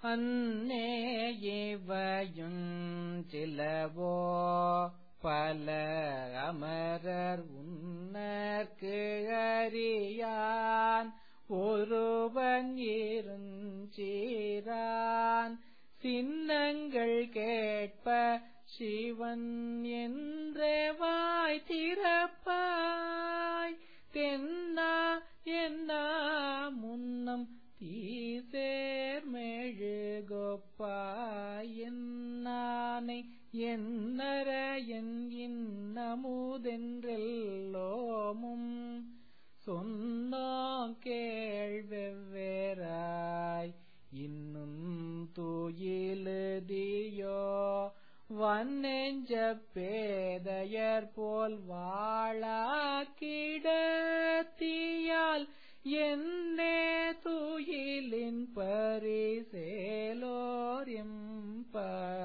அன்னே இவையும் சிலவோ பல அமரர் உன்னற்கு அறியான் ஒருவன் இருஞ்சீரான் சின்னங்கள் கேட்ப சிவன் என்றே வாய் திறப்பாய் தென்னா என்ன முன்னம் தீசேர் மெழுகொப்பாய் என்னானை என்னர என் இன்னமுதென்றெல்லோமும் சொன்னோம் கேள்வெவ்வேறாய் இன்னும் தூயிலுதியோ வன்னெஞ்ச பேதையர் போல் வாழாக்கிடத்தியால் என்னே தூயிலின் பரிசேலோர் எம்பா